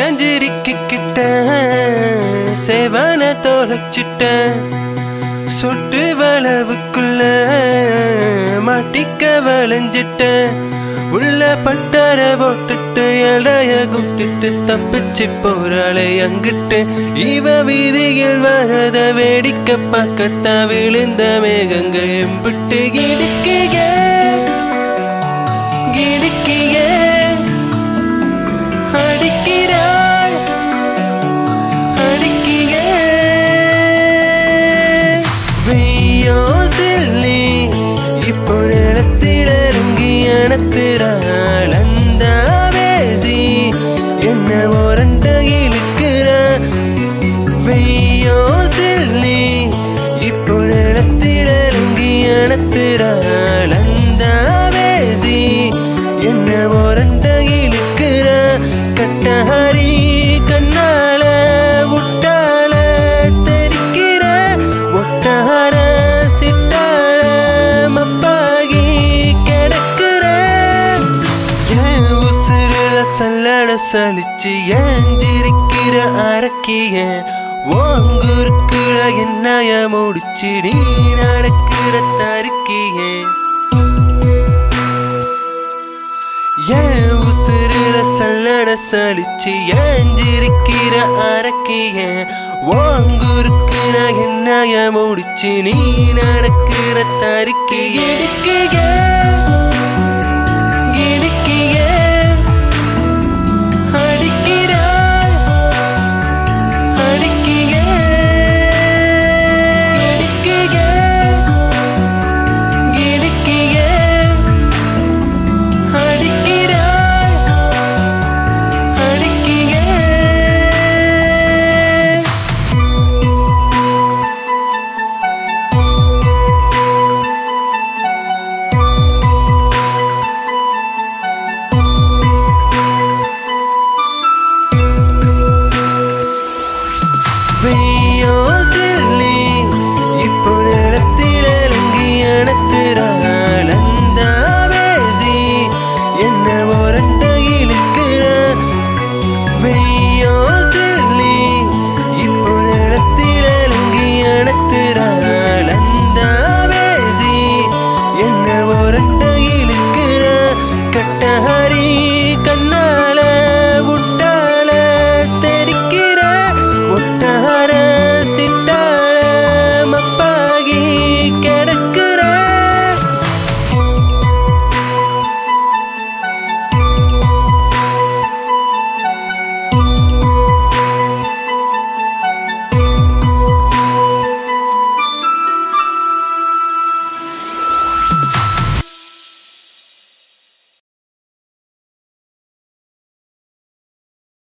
எஞ்சிரிக்கிட்ட சேவன தொலைச்சிட்ட சொட்டு வளவுக்குள்ள மாட்டிக்க வளைஞ்சிட்ட உள்ள பட்டர போட்டுட்டு இலைய கூட்டிட்டு தப்பிச்சு போறாளே அங்கிட்டு இவ வீதியில் வரத வேடிக்கை பக்கத்தா விழுந்த மேகங்க எம்பிட்டு கிடுக்கிய கிடுக்கிய அடிக்கிறாள் அடிக்கிய வெய்யோசில் நீ இப்போ நிலத்தில் இறங்கி அணத்துறாள் அந்த வேசி என்ன ஓரண்ட இழுக்கிற வெய்யோசில் நீ இப்போ நிலத்தில் இறங்கி அணத்துறாள் அந்த வேசி என்ன ஓரண்ட இழுக்கிற கட்டஹரி கண்ணால முட்டாள தெரிக்கிற ஒட்டார சிட்டாள மப்பாகி கிடக்கிற என் உசுருல சல்லட சலிச்சு ஏஞ்சிருக்கிற அரக்கிய ஓங்குருக்குற என்னைய முடிச்சு நீ நடக்கிற தருக்கிய என் உசுருல சல்லட சலிச்சு ஏஞ்சிருக்கிற அரக்கிய ஓங்குருக்குற என்னைய முடிச்சு நீ நடக்கிற தருக்கிய இடுக்கிய இடுக்கிய அடிக்கிறாள் அடிக்கிய இடுக்கிய இடுக்கிய அடிக்கிறாள் அடிக்கிய வெய்யோசில் நீ இப்போ நிலத்தில் இறங்கி அணத்துறாள் அந்த வேசி என்ன ஓரண்ட இழுக்கிற வெய்யோசில் நீ இப்போ நிலத்தில் இறங்கி அணத்துறாள் அந்த வேசி என்ன ஓரண்ட இழுக்கிற கட்டஹரி கண்ண